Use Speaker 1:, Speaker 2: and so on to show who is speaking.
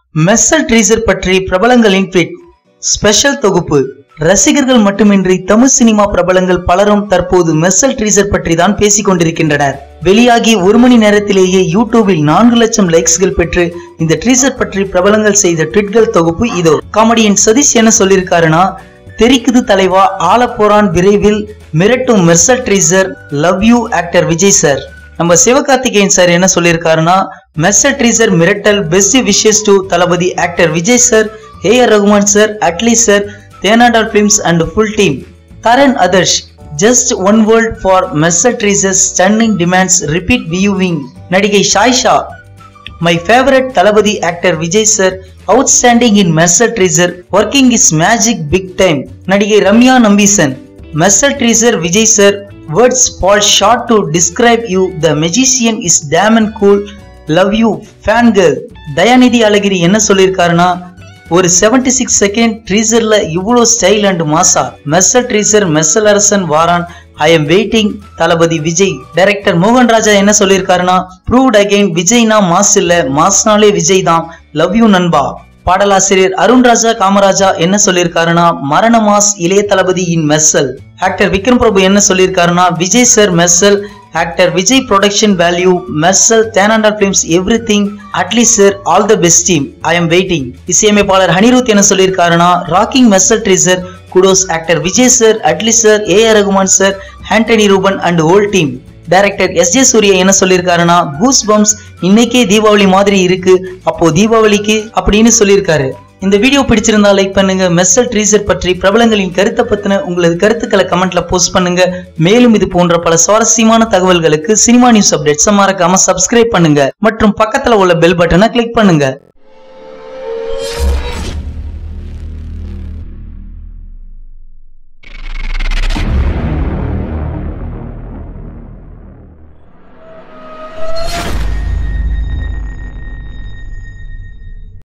Speaker 1: மெர்சல் ட்ரீசர் பற்றி பிரபலங்களின் tweet special தொகுப்பு ரசிகர்கள் மட்டுமின்றி தமிழ் சினிமா பிரபலங்கள் பலரும் தற்போது மெர்சல் ட்ரீசர் பற்றி தான் பேசிக் கொண்டிருக்கின்றனர் வெளியாகி ஒரு மணி நேரத்திலேயே யூடியூபில் நான்கு லட்சம் லைக்ஸ்கள் பெற்று இந்த ட்ரீசர் பற்றி பிரபலங்கள் செய்த ட்வீட்கள் தொகுப்பு இதோ காமெடியன் சதீஷ் என்ன சொல்லியிருக்காருன்னா தெரிக்குது தலைவா ஆள போறான் விரைவில் மிரட்டும் Mersal teaser love you actor Vijay sir நம்ம சிவகார்த்திகேயன் சார் என்ன சொல்லியிருக்காருன்னா மெர்சல் ட்ரீசர் மிரட்டல் best wishes to Thalapathy actor Vijay sir A R Rahman sir Atlee sir Thenandal films and full team Taran Adarsh just one world for Mersal teaser stunning demands repeat viewing நடிகை Sayyeshaa my favourite Thalapathy actor Vijay sir outstanding in Mersal teaser working is magic big time நடிகை Ramya Nambeesan Mersal ட்ரீசர் Vijay sir words fall short to describe you the magician is damn and cool love you fan girl Dhayanidhi அழகிரி என்ன சொல்லியிருக்காருன்னா ஒரு 76 six second ட்ரீசர்ல இவ்வளோ style and மாசா மெர்சல் ட்ரீசர் மெர்சல் அரசன் வாரான் I am waiting Thalapathy Vijay director மோகன் ராஜா என்ன சொல்லியிருக்காருன்னா ப்ரூவ்ட் அகைன் விஜய்னா மாஸ் இல்ல மாஸ்னாலே விஜய் தான் லவ் யூ நண்பா பாடலாசிரியர் அருண் ராஜா காமராஜா என்ன சொல்லியிருக்காருன்னா மரண mass Ilaya Thalapathy in Mersal actor Vikram Prabhu என்ன சொல்லியிருக்காருன்னா Vijay sir Mersal actor Vijay production value Mersal Thenandal films everything at least sir all the best team I am waiting இசையமைப்பாளர் ஹனிருத் என்ன சொல்லியிருக்காருன்னா rocking Mersal teaser kudos actor Vijay sir at least sir A R Rahman sir Antony Ruben and whole team director S J Suryah என்ன சொல்லியிருக்காருன்னா goose bumps இன்னைக்கே தீபாவளி மாதிரி இருக்கு அப்போ தீபாவளிக்கு அப்படின்னு சொல்லியிருக்காரு இந்த வீடியோ பிடிச்சிருந்தா லைக் பண்ணுங்க மெர்சல் ட்ரீசர் பற்றி பிரபலங்களின் கருத்தை பத்தின உங்களது கருத்துக்களை கமெண்ட்ல போஸ்ட் பண்ணுங்க மேலும் இது போன்ற பல சுவாரஸ்யமான தகவல்களுக்கு சினிமா நியூஸ் அப்டேட்ஸ் மறக்காம சப்ஸ்கிரைப் பண்ணுங்க மற்றும் பக்கத்துல உள்ள பெல் பட்டனை கிளிக் பண்ணுங்க